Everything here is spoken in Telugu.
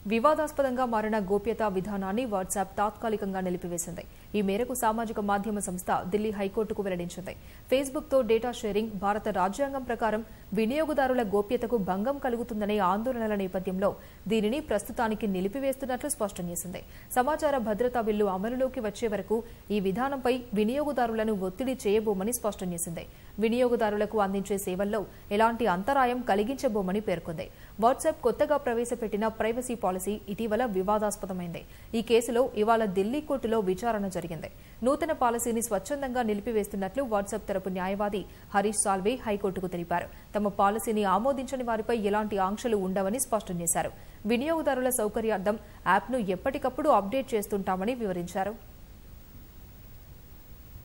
వివాదాస్పదంగా మారిన గోప్యతా విధానాన్ని వాట్సాప్ తాత్కాలికంగా నిలిపివేసింది ఈ మేరకు సామాజిక మాధ్యమ సంస్థ ఢిల్లీ హైకోర్టుకు వెల్లడించింది ఫేస్బుక్ తో డేటా షేరింగ్ భారత రాజ్యాంగం ప్రకారం వినియోగదారుల గోప్యతకు భంగం కలుగుతుందనే ఆందోళనల నేపథ్యంలో దీనిని ప్రస్తుతానికి నిలిపివేస్తున్నట్లు స్పష్టం చేసింది సమాచార భద్రతా బిల్లు అమలులోకి వచ్చే వరకు ఈ విధానంపై వినియోగదారులను ఒత్తిడి చేయబోమని స్పష్టం చేసింది వినియోగదారులకు అందించే సేవల్లో ఎలాంటి అంతరాయం కలిగించబోమని పేర్కొంది వాట్సాప్ కొత్తగా ప్రవేశపెట్టిన ప్రైవసీ పాలసీ ఇటీవల వివాదాస్పదమైంది ఈ కేసులో ఇవాళ ఢిల్లీ కోర్టులో విచారణ జరిగింది నూతన పాలసీని స్వచ్ఛందంగా నిలిపివేస్తున్నట్లు వాట్సాప్ తరపు న్యాయవాది హరీష్ సాల్వే హైకోర్టుకు తెలిపారు తమ పాలసీని ఆమోదించని వారిపై ఎలాంటి ఆంక్షలు ఉండవని స్పష్టం చేశారు వినియోగదారుల సౌకర్యార్థం యాప్ను ఎప్పటికప్పుడు అప్డేట్ చేస్తుంటామని వివరించారు